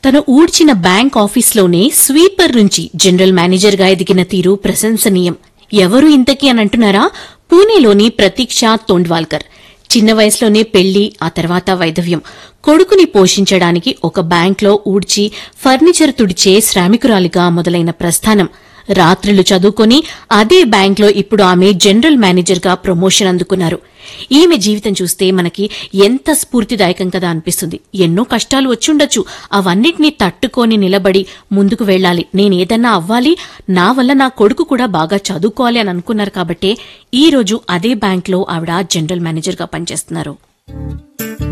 తను ఊడ్చిన బ్యాంక్ ఆఫీస్లోనే స్వీపర్ నుంచి జనరల్ మేనేజర్గా ఎదిగిన తీరు ప్రశంసనీయం ఎవరు ఇంతకీ అని అంటున్నారా పూణేలోని ప్రతీక్ష తోండ్వాల్కర్ చిన్న వయసులోనే పెళ్లి ఆ తర్వాత వైధవ్యం కొడుకుని పోషించడానికి ఒక బ్యాంక్లో ఊడ్చి ఫర్నిచర్ తుడిచే శ్రామికురాలిగా మొదలైన ప్రస్థానం రాత్రులు చదువుకొని అదే బ్యాంక్లో ఇప్పుడు ఆమె జనరల్ మేనేజర్గా ప్రమోషన్ అందుకున్నారు ఈమె జీవితం చూస్తే మనకి ఎంత స్ఫూర్తిదాయకం కదా అనిపిస్తుంది ఎన్నో కష్టాలు వచ్చుండొచ్చు అవన్నిటినీ తట్టుకొని నిలబడి ముందుకు వెళ్ళాలి నేనేదన్నా అవ్వాలి నా వల్ల నా కొడుకు కూడా బాగా చదువుకోవాలి అని అనుకున్నారు కాబట్టే ఈ రోజు అదే బ్యాంక్లో ఆవిడ జనరల్ మేనేజర్గా పనిచేస్తున్నారు